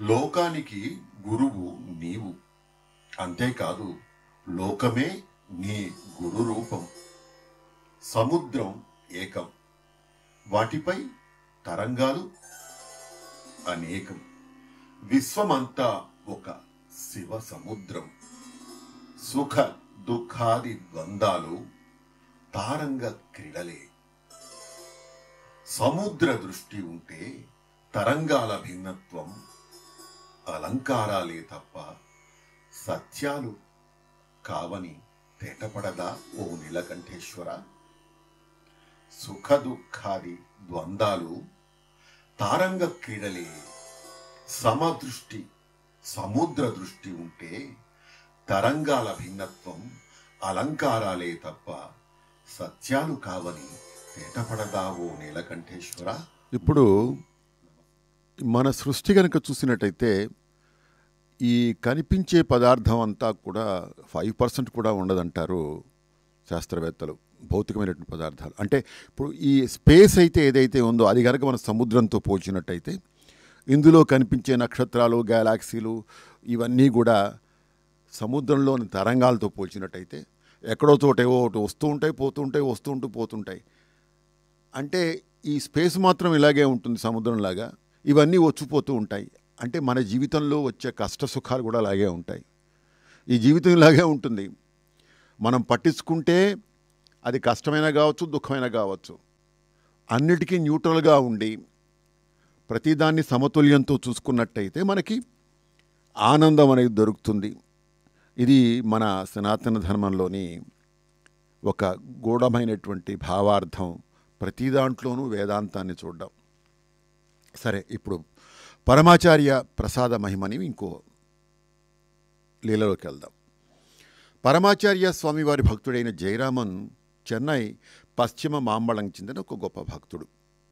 లోకానికి గురువు నీవు అంతేకాదు లోకమే నీ గురు రూపం సముద్రం ఏకం వాటిపై తరంగాలు అనేకం విశ్వమంతా ఒక శివ సముద్రం సుఖ దుఃఖాది ద్వందాలు తారంగ క్రీడలే సముద్ర దృష్టి ఉంటే తరంగాల భిన్నత్వం అలంకారాలే తప్ప సత్యాలు కావని తేటపడదా ఓ నీలకంఠేశ్వర సుఖ దుఃఖాది ద్వందాలు తారంగ క్రీడలే సమదృష్టి సముద్ర దృష్టి ఉంటే తరంగాల భిన్నత్వం అలంకారాలే తప్ప సత్యాలు కావని తేటపడదా ఓ నీలకంఠేశ్వర ఇప్పుడు మన సృష్టి కనుక చూసినట్టయితే ఈ కనిపించే పదార్థం అంతా కూడా ఫైవ్ పర్సెంట్ కూడా ఉండదంటారు శాస్త్రవేత్తలు భౌతికమైనటువంటి పదార్థాలు అంటే ఇప్పుడు ఈ స్పేస్ అయితే ఏదైతే ఉందో అది కనుక మన సముద్రంతో పోల్చినట్టయితే ఇందులో కనిపించే నక్షత్రాలు గ్యాలాక్సీలు ఇవన్నీ కూడా సముద్రంలోని తరంగాలతో పోల్చినట్టయితే ఎక్కడో చోటేవో ఒకటి వస్తూ ఉంటాయి పోతూ ఉంటాయి వస్తూ ఉంటూ పోతుంటాయి అంటే ఈ స్పేస్ మాత్రం ఇలాగే ఉంటుంది సముద్రంలాగా ఇవన్నీ వచ్చిపోతూ ఉంటాయి అంటే మన జీవితంలో వచ్చే కష్ట సుఖాలు కూడా అలాగే ఉంటాయి ఈ జీవితం ఇలాగే ఉంటుంది మనం పట్టించుకుంటే అది కష్టమైనా కావచ్చు దుఃఖమైనా కావచ్చు అన్నిటికీ న్యూట్రల్గా ఉండి ప్రతిదాన్ని సమతుల్యంతో చూసుకున్నట్టయితే మనకి ఆనందం అనేది దొరుకుతుంది ఇది మన సనాతన ధర్మంలోని ఒక గూఢమైనటువంటి భావార్థం ప్రతి దాంట్లోనూ వేదాంతాన్ని చూడడం సరే ఇప్పుడు పరమాచార్య ప్రసాద మహిమని ఇంకో లీలలోకి వెళ్దాం పరమాచార్య స్వామివారి భక్తుడైన జయరామన్ చెన్నై పశ్చిమ మాంబళం చెందిన ఒక గొప్ప భక్తుడు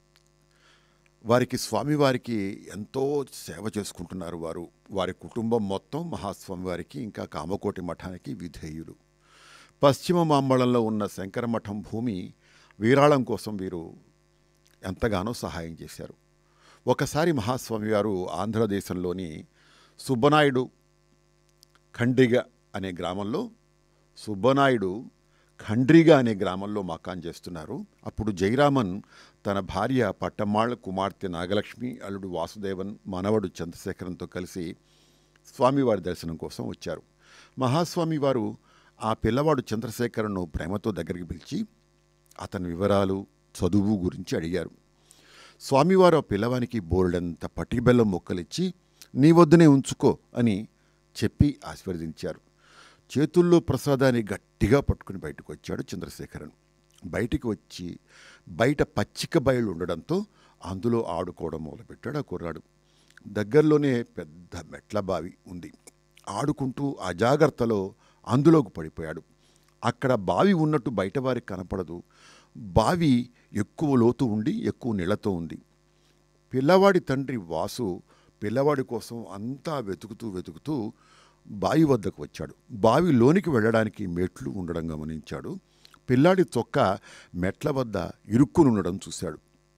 వారికి స్వామివారికి ఎంతో సేవ చేసుకుంటున్నారు వారు వారి కుటుంబం మొత్తం మహాస్వామివారికి ఇంకా కామకోటి మఠానికి విధేయులు పశ్చిమ మాంబళంలో ఉన్న శంకర మఠం భూమి వీరాళం కోసం వీరు ఎంతగానో సహాయం చేశారు ఒకసారి మహాస్వామి వారు ఆంధ్రదేశంలోని సుబ్బనాయుడు ఖండ్రిగ అనే గ్రామంలో సుబ్బనాయుడు ఖండ్రిగ అనే గ్రామంలో మకాన్ చేస్తున్నారు అప్పుడు జయరామన్ తన భార్య పట్టమ్మాళ్ళ కుమార్తె నాగలక్ష్మి అల్లుడు వాసుదేవన్ మనవడు చంద్రశేఖరంతో కలిసి స్వామివారి దర్శనం కోసం వచ్చారు మహాస్వామి వారు ఆ పిల్లవాడు చంద్రశేఖరను ప్రేమతో దగ్గరికి పిలిచి అతని వివరాలు చదువు గురించి అడిగారు స్వామివారు ఆ పిల్లవానికి బోర్డంత పటిబెల్లం మొక్కలిచ్చి నీ వద్దనే ఉంచుకో అని చెప్పి ఆశీర్వదించారు చేతుల్లో ప్రసాదాన్ని గట్టిగా పట్టుకుని బయటకు వచ్చాడు చంద్రశేఖరన్ బయటికి వచ్చి బయట పచ్చిక బయలు ఉండడంతో అందులో ఆడుకోవడం మొదలుపెట్టాడు ఆ కుర్రాడు దగ్గరలోనే పెద్ద మెట్ల బావి ఉంది ఆడుకుంటూ అజాగ్రత్తలో అందులోకి పడిపోయాడు అక్కడ బావి ఉన్నట్టు బయట వారికి కనపడదు బావి ఎక్కువ లోతు ఉండి ఎక్కువ నీళ్లతో ఉంది పిల్లవాడి తండ్రి వాసు పిల్లవాడి కోసం అంతా వెతుకుతూ వెతుకుతూ బావి వద్దకు వచ్చాడు బావి లోనికి వెళ్ళడానికి మెట్లు ఉండడం గమనించాడు పిల్లాడి చొక్క మెట్ల వద్ద ఇరుక్కుని ఉండడం చూశాడు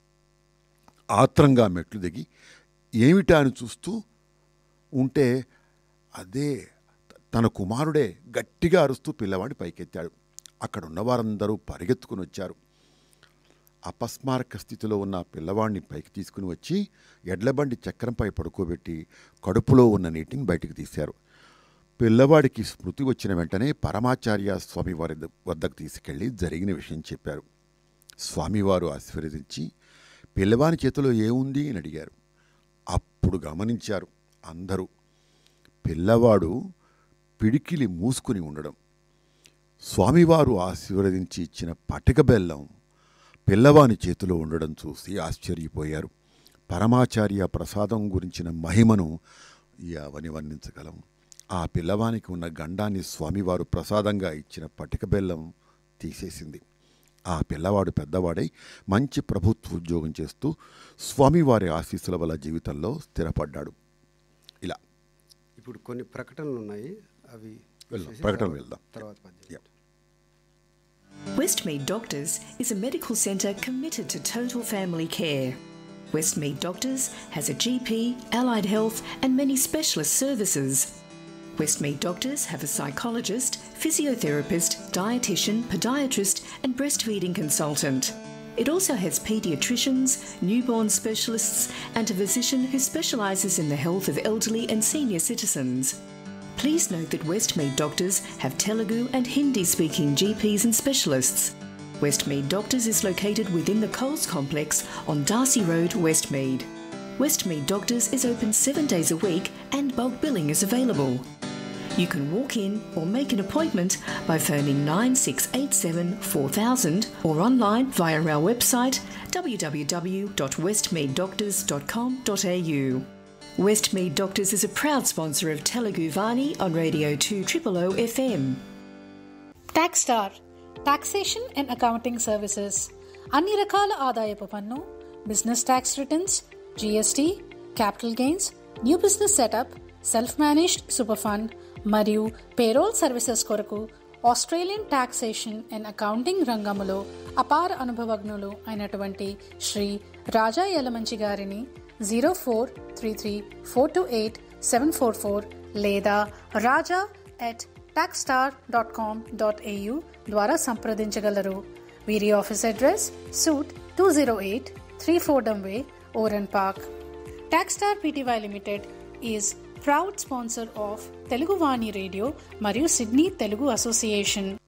ఆత్రంగా మెట్లు దిగి ఏమిటా అని చూస్తూ ఉంటే అదే తన కుమారుడే గట్టిగా అరుస్తూ పిల్లవాడి పైకెత్తాడు అక్కడ ఉన్న వారందరూ పరిగెత్తుకుని వచ్చారు అపస్మారక స్థితిలో ఉన్న ఆ పిల్లవాడిని పైకి తీసుకుని వచ్చి ఎడ్లబండి చక్రంపై పడుకోబెట్టి కడుపులో ఉన్న నీటిని బయటికి తీశారు పిల్లవాడికి స్మృతి వచ్చిన వెంటనే పరమాచార్య స్వామివారి వద్దకు తీసుకెళ్లి జరిగిన విషయం చెప్పారు స్వామివారు ఆశీర్వదించి పిల్లవాని చేతిలో ఏముంది అని అడిగారు అప్పుడు గమనించారు అందరూ పిల్లవాడు పిడికిలి మూసుకుని ఉండడం స్వామివారు ఆశీర్వదించి ఇచ్చిన పటిక బెల్లం పిల్లవాని చేతిలో ఉండడం చూసి ఆశ్చర్యపోయారు పరమాచార్య ప్రసాదం గురించిన మహిమను ఎవని వర్ణించగలం ఆ పిల్లవానికి ఉన్న గండాన్ని స్వామివారు ప్రసాదంగా ఇచ్చిన పటిక బెల్లం తీసేసింది ఆ పిల్లవాడు పెద్దవాడై మంచి ప్రభుత్వ ఉద్యోగం చేస్తూ స్వామివారి ఆశీస్సుల వల్ల జీవితంలో స్థిరపడ్డాడు ఇలా ఇప్పుడు కొన్ని ప్రకటనలు ఉన్నాయి అవి వెళ్దాం, చూసేసి ప్రకటనలు తర్వాత- వెళ్దాం. తర్వాత పద్యం Yeah. Westmead Doctors is a medical centre committed to total family care. Westmead Doctors has a GP, allied health, and many specialist services. Westmead Doctors have a psychologist, physiotherapist, dietitian, podiatrist, and breastfeeding consultant. It also has paediatricians, newborn specialists, and a physician who specialises in the health of elderly and senior citizens. Please note that Westmead Doctors have Telugu and Hindi speaking GPs and specialists. Westmead Doctors is located within the Coles complex on Darcy Road, Westmead. Westmead Doctors is open seven days a week and bulk billing is available. You can walk in or make an appointment by phoning 9687 4000 or online via our website www.westmeaddoctors.com.au. Westmead Doctors is a proud sponsor of Telugu Vani on Radio 2 O FM. Taxstar taxation and accounting services అన్ని రకాల ఆదాయపు పన్ను business tax returns GST capital gains new business setup self managed super fund మరియు payroll services కొరకు Australian taxation and accounting రంగములో అపార అనుభవజ్ఞులు అయినటువంటి శ్రీ రాజా యలమంచి గారిని zero four three three four two eight seven four four లేదా Raja at Taxstar dot com dot AU ద్వారా సంప్రదించగలరు వీరి office address suite two zero eight three Fordham way Oran park Taxstar PTY limited is proud sponsor of Telugu Vani radio మరియు Sydney Telugu association